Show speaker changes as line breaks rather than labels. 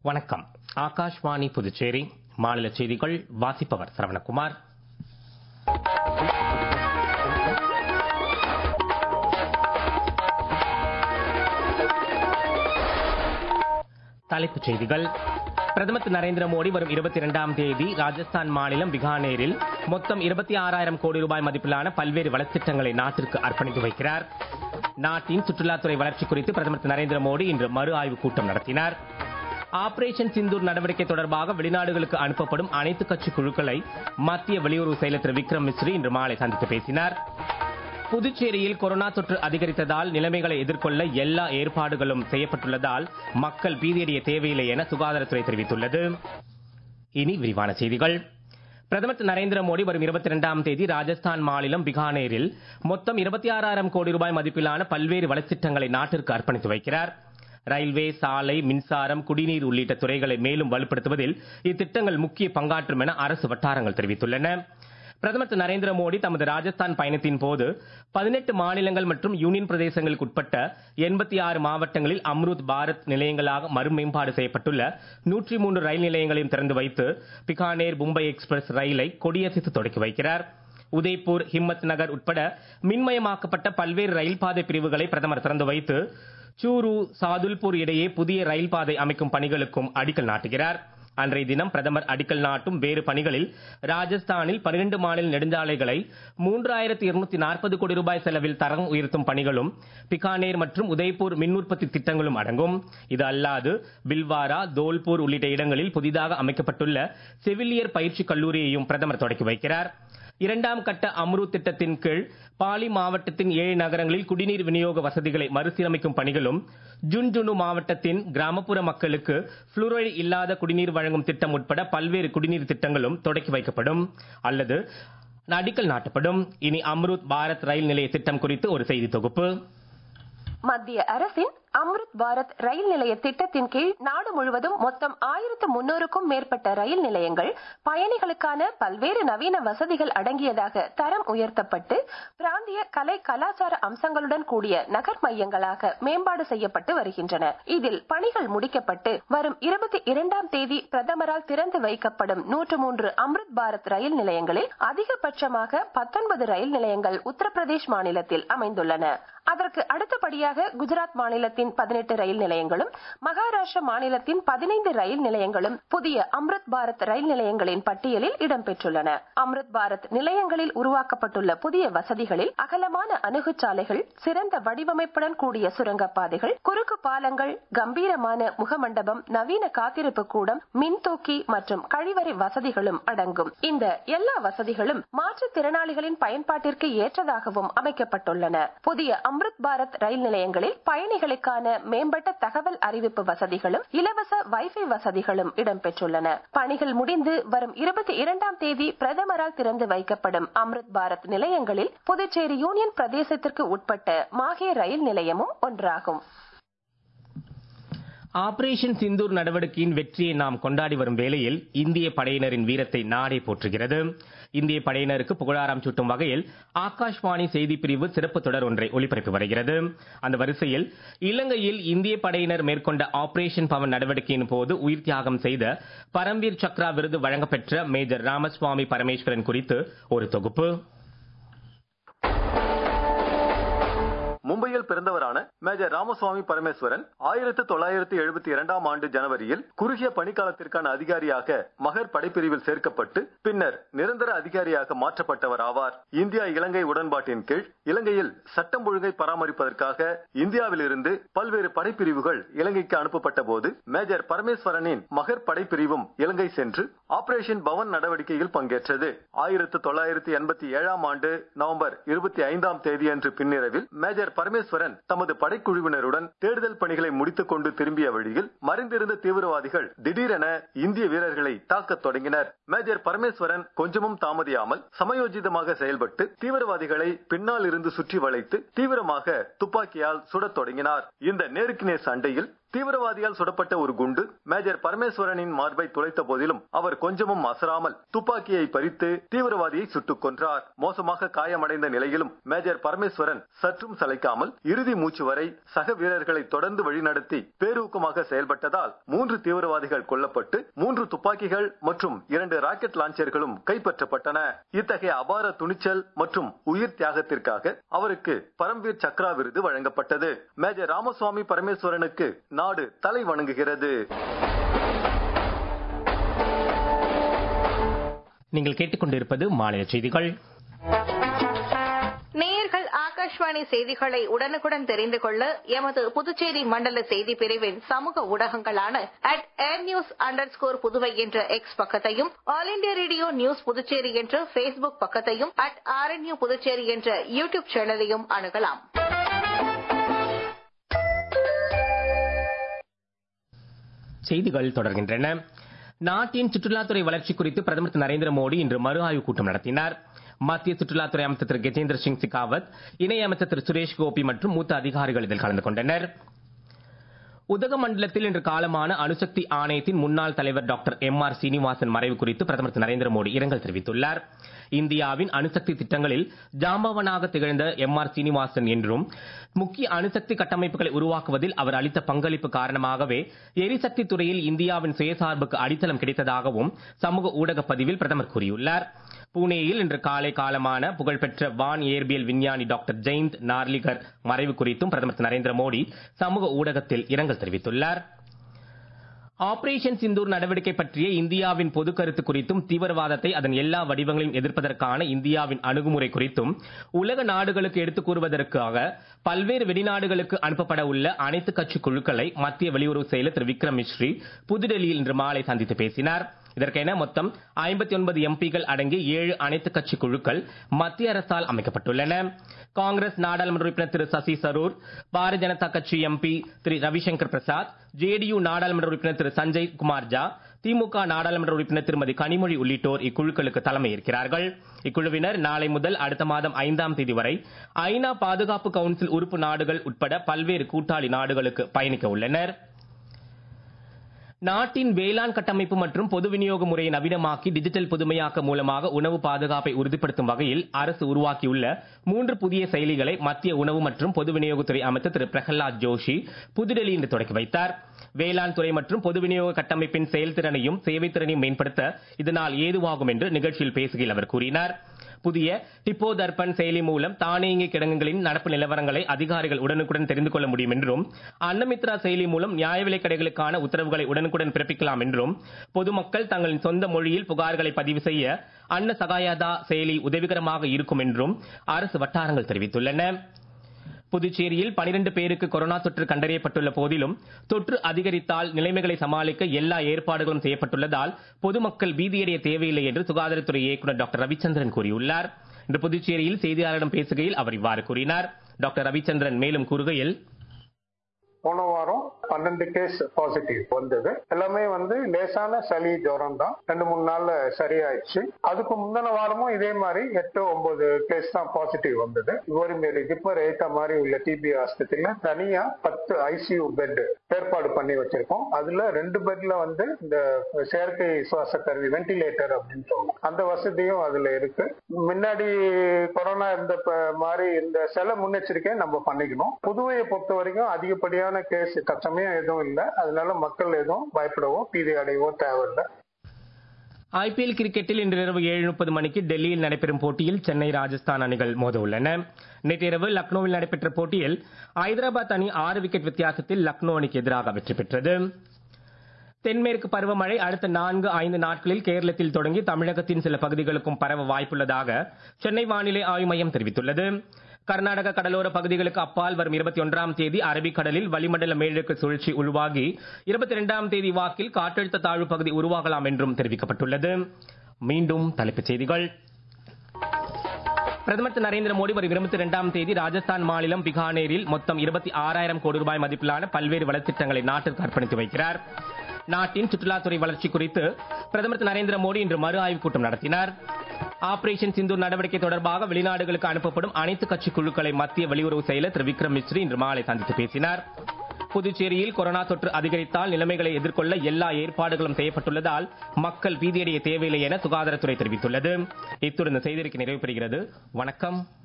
வணக்கம் ஆகாஷ்வாணி புதுச்சேரி மாநில செய்திகள் வாசிப்பவர் சரவணகுமார் தலைப்புச் செய்திகள் பிரதமர் திரு நரேந்திர மோடி வரும் இருபத்தி இரண்டாம் தேதி ராஜஸ்தான் மாநிலம் பிகானேரில் மொத்தம் இருபத்தி ஆறாயிரம் கோடி ரூபாய் மதிப்பிலான பல்வேறு வளர்ச்சித்திட்டங்களை நாட்டிற்கு அர்ப்பணித்து வைக்கிறார் நாட்டின் சுற்றுலாத்துறை வளர்ச்சி குறித்து பிரதமர் திரு நரேந்திர மோடி இன்று மறு ஆய்வு கூட்டம் நடத்தினார் ஆபரேஷன் சிந்தூர் நடவடிக்கை தொடர்பாக வெளிநாடுகளுக்கு அனுப்பப்படும் அனைத்து கட்சி குழுக்களை மத்திய வெளியுறவு செயலர் திரு விக்ரம் மிஸ்ரி இன்று மாலை சந்தித்து பேசினார் புதுச்சேரியில் கொரோனா தொற்று அதிகரித்ததால் நிலைமைகளை எதிர்கொள்ள எல்லா ஏற்பாடுகளும் செய்யப்பட்டுள்ளதால் மக்கள் பீதியடைய தேவையில்லை என சுகாதாரத்துறை தெரிவித்துள்ளது இனி விரிவான செய்திகள் பிரதமர் திரு நரேந்திர மோடி வரும் இருபத்தி இரண்டாம் தேதி ராஜஸ்தான் மாநிலம் பிகானேரில் மொத்தம் இருபத்தி ஆறாயிரம் கோடி ரூபாய் மதிப்பிலான பல்வேறு வளர்ச்சித்திட்டங்களை நாட்டிற்கு அர்ப்பணித்து வைக்கிறார் ரயில்வே சாலை மின்சாரம் குடிநீர் உள்ளிட்ட துறைகளை மேலும் வலுப்படுத்துவதில் இத்திட்டங்கள் முக்கிய பங்காற்றும் என அரசு வட்டாரங்கள் தெரிவித்துள்ளன பிரதமர் திரு நரேந்திர மோடி தமது ராஜஸ்தான் பயணத்தின் போது பதினெட்டு மாநிலங்கள் மற்றும் யூனியன் பிரதேசங்களுக்கு உட்பட்ட எண்பத்தி ஆறு மாவட்டங்களில் அம்ருத் பாரத் நிலையங்களாக மறுமேம்பாடு செய்யப்பட்டுள்ள நூற்றி மூன்று ரயில் நிலையங்களையும் திறந்து வைத்து பிகானேர் மும்பை எக்ஸ்பிரஸ் ரயிலை கொடியசைத்து தொடக்கி வைக்கிறார் உதய்பூர் ஹிம்மத் நகர் உட்பட மின்மயமாக்கப்பட்ட பல்வேறு ரயில் பாதை பிரிவுகளை பிரதமர் திறந்து வைத்து சூரு சாதுல்பூர் இடையே புதிய ரயில் பாதை அமைக்கும் பணிகளுக்கும் அடிக்கல் நாட்டுகிறார் அன்றைய தினம் பிரதமர் அடிக்கல் நாட்டும் வேறு பணிகளில் ராஜஸ்தானில் பன்னிரண்டு மாநில நெடுஞ்சாலைகளை மூன்றாயிரத்தி இருநூத்தி நாற்பது கோடி ரூபாய் செலவில் தரம் உயர்த்தும் பணிகளும் பிகானேர் மற்றும் உதய்பூர் மின் உற்பத்தி திட்டங்களும் அடங்கும் இது அல்லாது பில்வாரா தோல்பூர் உள்ளிட்ட இடங்களில் புதிதாக அமைக்கப்பட்டுள்ள செவிலியர் பயிற்சி கல்லூரியையும் பிரதமர் தொடக்கி வைக்கிறார் இரண்டாம் கட்ட அம்ருத் திட்டத்தின் கீழ் பாலி மாவட்டத்தின் ஏழு நகரங்களில் குடிநீர் விநியோக வசதிகளை மறுசீரமைக்கும் பணிகளும் ஜுன்ஜுனு மாவட்டத்தின் கிராமப்புற மக்களுக்கு புளூரைடு இல்லாத குடிநீர் வழங்கும் திட்டம் உட்பட பல்வேறு குடிநீர் திட்டங்களும் தொடக்கி வைக்கப்படும் அல்லது அடிக்கல் நாட்டப்படும் இனி அம்ருத் பாரத் ரயில் நிலைய திட்டம் குறித்து ஒரு செய்தி தொகுப்பு
மத்திய அரசின் அம்ருத் பாரத் ரயில் நிலைய திட்டத்தின் கீழ் நாடு முழுவதும் மொத்தம் ஆயிரத்து முன்னூறுக்கும் மேற்பட்ட ரயில் நிலையங்கள் பயணிகளுக்கான பல்வேறு நவீன வசதிகள் அடங்கியதாக தரம் உயர்த்தப்பட்டு பிராந்திய கலை கலாச்சார அம்சங்களுடன் கூடிய நகர் மையங்களாக மேம்பாடு செய்யப்பட்டு வருகின்றன இதில் பணிகள் முடிக்கப்பட்டு வரும் இருபத்தி இரண்டாம் தேதி பிரதமரால் திறந்து வைக்கப்படும் நூற்று மூன்று அம்ருத் பாரத் ரயில் நிலையங்களில் அதிகபட்சமாக பத்தொன்பது ரயில் நிலையங்கள் உத்தரப்பிரதேஷ் மாநிலத்தில் அமைந்துள்ளன அதற்கு அடுத்தபடியாக குஜராத் மாநிலத்தின் பதினெட்டு ரயில் நிலையங்களும் மகாராஷ்டிர மாநிலத்தின் பதினைந்து ரயில் நிலையங்களும் புதிய அம்ருத் பாரத் ரயில் நிலையங்களின் பட்டியலில் இடம்பெற்றுள்ளன அம்ருத் பாரத் நிலையங்களில் உருவாக்கப்பட்டுள்ள புதிய வசதிகளில் அகலமான அணுகுச்சாலைகள் சிறந்த வடிவமைப்புடன் கூடிய சுரங்கப்பாதைகள் குறுக்கு பாலங்கள் கம்பீரமான முகமண்டபம் நவீன காத்திருப்பு கூடம் மின்தூக்கி மற்றும் கழிவறை வசதிகளும் அடங்கும் இந்த எல்லா வசதிகளும் மாற்றுத்திறனாளிகளின் பயன்பாட்டிற்கு ஏற்றதாகவும் அமைக்கப்பட்டுள்ளன புதிய அம்ருத் பாரத் ரயில் நிலையங்களில் பயணிகளுக்கான மேம்பட்ட தகவல் அறிவிப்பு வசதிகளும் இலவச வைஃபை வசதிகளும் இடம்பெற்றுள்ளன பணிகள் முடிந்து வரும் இருபத்தி இரண்டாம் தேதி பிரதமரால் திறந்து வைக்கப்படும் அம்ருத் பாரத் நிலையங்களில் புதுச்சேரி யூனியன் பிரதேசத்திற்கு உட்பட்ட மாஹே ரயில் நிலையமும் ஒன்றாகும்
ஆபரேஷன் சிந்தூர் நடவடிக்கையின் வெற்றியை நாம் கொண்டாடி வரும் வேளையில் இந்திய படையினரின் வீரத்தை நாடே போற்றுகிறது இந்திய படையினருக்கு புகழாரம் சூட்டும் வகையில் ஆகாஷ்வாணி செய்தி பிரிவு சிறப்பு தொடர் ஒன்றை ஒளிபரப்பி வருகிறது அந்த வரிசையில் இலங்கையில் இந்திய படையினர் மேற்கொண்ட ஆபரேஷன் பவன் நடவடிக்கையின் போது உயிர் தியாகம் செய்த பரம்வீர் சக்ரா விருது வழங்கப்பெற்ற மேஜர் ராமசுவாமி பரமேஸ்வரன் குறித்து ஒரு தொகுப்பு
மும்பையில் பிறந்தவரான மேஜர் ராமசுவாமி பரமேஸ்வரன் ஆயிரத்து தொள்ளாயிரத்து எழுபத்தி இரண்டாம் ஆண்டு ஜனவரியில் குறுகிய பணிக்காலத்திற்கான அதிகாரியாக மகர் படைப்பிரிவில் சேர்க்கப்பட்டு பின்னர் நிரந்தர அதிகாரியாக மாற்றப்பட்டவர் ஆவார் இந்தியா இலங்கை உடன்பாட்டின் கீழ் இலங்கையில் சட்டம் ஒழுங்கை பராமரிப்பதற்காக இந்தியாவிலிருந்து பல்வேறு படைப்பிரிவுகள் இலங்கைக்கு அனுப்பப்பட்ட போது மேஜர் பரமேஸ்வரனின் மகர் படைப்பிரிவும் இலங்கை சென்று ஆபரேஷன் பவன் நடவடிக்கையில் பங்கேற்றது ஆயிரத்து தொள்ளாயிரத்து எண்பத்தி ஏழாம் ஆண்டு நவம்பர் இருபத்தி ஐந்தாம் தேதியன்று பின்னிரவில் மேஜர் பரமேஸ்வரன் தமது படைக்குழுவினருடன் தேடுதல் பணிகளை முடித்துக் கொண்டு திரும்பிய வழியில் மறைந்திருந்த தீவிரவாதிகள் திடீரென இந்திய வீரர்களை தாக்கத் தொடங்கினர் மேஜர் பரமேஸ்வரன் கொஞ்சமும் தாமதியாமல் சமயோஜிதமாக செயல்பட்டு தீவிரவாதிகளை பின்னால் இருந்து சுற்றி வளைத்து தீவிரமாக துப்பாக்கியால் சுடத் தொடங்கினார் இந்த நேருக்கு நேர் சண்டையில் தீவிரவாதியால் சுடப்பட்ட ஒரு குண்டு மேஜர் பரமேஸ்வரனின் மார்பை துளைத்த போதிலும் அவர் கொஞ்சமும் அசராமல் துப்பாக்கியை பறித்து தீவிரவாதியை சுட்டுக் கொன்றார் மோசமாக காயமடைந்த நிலையிலும் மேஜர் பரமேஸ்வரன் சற்றும் சளைக்காமல் இறுதி மூச்சு வரை சக வீரர்களை தொடர்ந்து வழிநடத்தி பேரூக்கமாக செயல்பட்டதால் மூன்று தீவிரவாதிகள் கொல்லப்பட்டு மூன்று துப்பாக்கிகள் மற்றும் இரண்டு ராக்கெட் லான்ச்சர்களும் கைப்பற்றப்பட்டன இத்தகைய அபார துணிச்சல் மற்றும் உயிர் தியாகத்திற்காக அவருக்கு பரம்வீர் சக்ரா விருது வழங்கப்பட்டது மேஜர் ராமசுவாமி பரமேஸ்வரனுக்கு நாடு தலை வணங்குகிறது
நீங்கள் கேட்டுக்கொண்டிருப்பது மாநில செய்திகள்
நேயர்கள் ஆகாஷ்வாணி செய்திகளை உடனுக்குடன் தெரிந்து கொள்ள எமது புதுச்சேரி மண்டல செய்தி பிரிவின் சமூக ஊடகங்களான at air news underscore Puduvai என்ற எக்ஸ் பக்கத்தையும் all India radio news Puducherry என்ற பேஸ்புக் பக்கத்தையும் அட் ஆர்என்யூ புதுச்சேரி என்ற யூடியூப் சேனலையும் அணுகலாம்
செய்திகள் தொடர்கின்றன நாட்டின் சுற்றுலாத்துறை வளர்ச்சி குறித்து பிரதமர் திரு நரேந்திர மோடி இன்று மறு ஆய்வு கூட்டம் நடத்தினார் மத்திய சுற்றுலாத்துறை அமைச்சர் திரு கஜேந்திர சிங் சிகாவத் இணையமைச்சர் திரு சுரேஷ் கோபி மற்றும் மூத்த அதிகாரிகள் இதில் கலந்து கொண்டனர் உதகமண்டலத்தில் இன்று காலமான அணுசக்தி ஆணையத்தின் முன்னாள் தலைவர் டாக்டர் எம் ஆர் சீனிவாசன் மறைவு குறித்து பிரதமர் திரு நரேந்திர மோடி இரங்கல் தெரிவித்துள்ளார் இந்தியாவின் அணுசக்தி திட்டங்களில் ஜாம்பவனாக திகழ்ந்த எம் ஆர் சீனிவாசன் என்றும் முக்கிய அணுசக்தி கட்டமைப்புகளை உருவாக்குவதில் அவர் அளித்த பங்களிப்பு காரணமாகவே எரிசக்தி துறையில் இந்தியாவின் சுயசார்புக்கு அடித்தளம் கிடைத்ததாகவும் சமூக ஊடக பதிவில் பிரதமர் கூறியுள்ளார் புனேயில் இன்று காலை காலமான புகழ்பெற்ற வான் இயற்பியல் விஞ்ஞானி டாக்டர் ஜெயந்த் நார்லிகர் மறைவு குறித்தும் பிரதமர் திரு நரேந்திர மோடி சமூக ஊடகத்தில் இரங்கல் தெரிவித்துள்ளார் ஆபரேஷன் சிந்தூர் நடவடிக்கை பற்றிய இந்தியாவின் பொது கருத்து குறித்தும் தீவிரவாதத்தை அதன் எல்லா வடிவங்களையும் எதிர்ப்பதற்கான இந்தியாவின் அணுகுமுறை குறித்தும் உலக நாடுகளுக்கு எடுத்துக் கூறுவதற்காக பல்வேறு வெளிநாடுகளுக்கு அனுப்பப்பட உள்ள அனைத்து கட்சி குழுக்களை மத்திய வெளியுறவு செயலர் திரு விக்ரம் மிஸ்ரி புதுடெல்லியில் இன்று மாலை சந்தித்து பேசினார் இதற்கென மொத்தம் ஐம்பத்தி ஒன்பது எம்பிகள் அடங்கிய ஏழு அனைத்து கட்சி குழுக்கள் மத்திய அரசால் அமைக்கப்பட்டுள்ளன காங்கிரஸ் நாடாளுமன்ற உறுப்பினர் திரு சசி சரூர் பாரதிய ஜனதா கட்சி எம்பி திரு ரவிசங்கர் பிரசாத் ஜேடியு நாடாளுமன்ற உறுப்பினர் திரு சஞ்சய் குமார் ஜா திமுக நாடாளுமன்ற உறுப்பினர் திருமதி கனிமொழி உள்ளிட்டோர் இக்குழுக்களுக்கு தலைமையேற்கிறார்கள் இக்குழுவினர் நாளை முதல் அடுத்த மாதம் ஐந்தாம் தேதி வரை ஐநா பாதுகாப்பு கவுன்சில் உறுப்பு நாடுகள் உட்பட பல்வேறு கூட்டாளி நாடுகளுக்கு பயணிக்க உள்ளனர் நாட்டின் வேளாண் கட்டமைப்பு மற்றும் பொது விநியோக முறையை நவீனமாக்கி டிஜிட்டல் புதுமையாக்க மூலமாக உணவு பாதுகாப்பை உறுதிப்படுத்தும் வகையில் அரசு உருவாக்கியுள்ள மூன்று புதிய செயலிகளை மத்திய உணவு மற்றும் பொது விநியோகத்துறை அமைச்சர் திரு பிரகலாத் ஜோஷி புதுடெல்லியில் இன்று தொடங்கி வைத்தார் வேளாண் துறை மற்றும் பொது விநியோக கட்டமைப்பின் செயல்திறனையும் சேவைத்திறனையும் மேம்படுத்த இதனால் ஏதுவாகும் என்று நிகழ்ச்சியில் பேசுகையில் அவர் கூறினார் புதிய டிப்போ தர்பன் செயலி மூலம் தானியங்கி கிடங்குகளின் நடப்பு நிலவரங்களை அதிகாரிகள் உடனுக்குடன் தெரிந்து கொள்ள முடியும் என்றும் அன்னமித்ரா செயலி மூலம் நியாய விலைக் கடைகளுக்கான உத்தரவுகளை உடனுக்குடன் பிறப்பிக்கலாம் என்றும் பொதுமக்கள் தங்களின் சொந்த மொழியில் புகார்களை பதிவு செய்ய அன்ன சகாயதா செயலி உதவிகரமாக இருக்கும் என்றும் அரசு வட்டாரங்கள் தெரிவித்துள்ளன புதுச்சேரியில் 12 பேருக்கு கொரோனா தொற்று கண்டறியப்பட்டுள்ள போதிலும் தொற்று அதிகரித்தால் நிலைமைகளை சமாளிக்க எல்லா ஏற்பாடுகளும் செய்யப்பட்டுள்ளதால் பொதுமக்கள் பீதியடைய தேவையில்லை என்று சுகாதாரத்துறை இயக்குநர் டாக்டர் ரவிச்சந்திரன் கூறியுள்ளார் இன்று புதுச்சேரியில் செய்தியாளர்களிடம் பேசுகையில் அவர் இவ்வாறு கூறினார் டாக்டர் ரவிச்சந்திரன் மேலும் கூறுகையில்
போன வாரம் பன்னெண்டு கேஸ் பாசிட்டிவ் வந்தது எல்லாமே வந்து லேசான சளி ஜுரம் தான் ரெண்டு மூணு நாள்ல சரியாயிடுச்சு அதுக்கு முந்தின வாரமும் இதே மாதிரி எட்டு ஒன்பது கேஸ் தான் பாசிட்டிவ் வந்தது ஒரு மாரி ஜிப்பர் ஏத்த மாதிரி உள்ள டிபி ஆஸ்பத்திரியில தனியா பத்து ஐசியூ பெட் ஏற்பாடு பண்ணி வச்சிருக்கோம் அதுல ரெண்டு பெட்ல வந்து இந்த செயற்கை சுவாச கருவி வென்டிலேட்டர் அப்படின்னு சொல்லுவோம் அந்த வசதியும் அதுல இருக்கு முன்னாடி கொரோனா இருந்த ப- மாதிரி இந்த சில முன்னெச்சரிக்கையை நம்ம பண்ணிக்கணும் புதுவையை பொறுத்த வரைக்கும் அதிகப்படியான கேஸ் தற்சமயம் எதுவும் இல்லை அதனால மக்கள் எதுவும் பயப்படவோ பீதி அடையவோ தேவையில்லை
ஐபிஎல் கிரிக்கெட்டில் இன்று இரவு ஏழு முப்பது மணிக்கு டெல்லியில் நடைபெறும் போட்டியில் சென்னை ராஜஸ்தான் அணிகள் மோத உள்ளன நேற்றிரவு லக்னோவில் நடைபெற்ற போட்டியில் ஐதராபாத் அணி ஆறு விக்கெட் வித்தியாசத்தில் லக்னோ அணிக்கு எதிராக வெற்றி பெற்றது தென்மேற்கு பருவமழை அடுத்த நான்கு ஐந்து நாட்களில் கேரளத்தில் தொடங்கி தமிழகத்தின் சில பகுதிகளுக்கும் பரவ வாய்ப்புள்ளதாக சென்னை வானிலை ஆய்வு மையம் தெரிவித்துள்ளது கர்நாடக கடலோர பகுதிகளுக்கு அப்பால் வரும் இருபத்தி ஒன்றாம் தேதி அரபிக்கடலில் வளிமண்டல மேலடுக்கு சுழற்சி உருவாகி இருபத்தி இரண்டாம் தேதி வாக்கில் காற்றழுத்த தாழ்வு பகுதி உருவாகலாம் என்றும் தெரிவிக்கப்பட்டுள்ளது மீண்டும் தலைப்புச் செய்திகள் பிரதமர் திரு நரேந்திர மோடி வரும் இருபத்தி இரண்டாம் தேதி ராஜஸ்தான் மாநிலம் பிகானேரில் மொத்தம் இருபத்தி ஆறாயிரம் கோடி ரூபாய் மதிப்பிலான பல்வேறு வளர்ச்சித்திட்டங்களை நாட்டிற்கு அர்ப்பணித்து வைக்கிறார் நாட்டின் சுற்றுலாத்துறை வளர்ச்சி குறித்து பிரதமர் திரு நரேந்திர மோடி இன்று மறு ஆய்வுக் கூட்டம் நடத்தினார் ஆபரேஷன் சிந்தூர் நடவடிக்கை தொடர்பாக வெளிநாடுகளுக்கு அனுப்பப்படும் அனைத்து கட்சி குழுக்களை மத்திய வெளியுறவு செயலர் திரு விக்ரம் மிஸ்ரி இன்று மாலை சந்தித்து பேசினார் புதுச்சேரியில் கொரோனா தொற்று அதிகரித்தால் நிலைமைகளை எதிர்கொள்ள எல்லா ஏற்பாடுகளும் செய்யப்பட்டுள்ளதால் மக்கள் பீதியடைய தேவையில்லை என சுகாதாரத்துறை தெரிவித்துள்ளது இத்துடன் இந்த செய்திக்கு நிறைவு பெறுகிறது வணக்கம்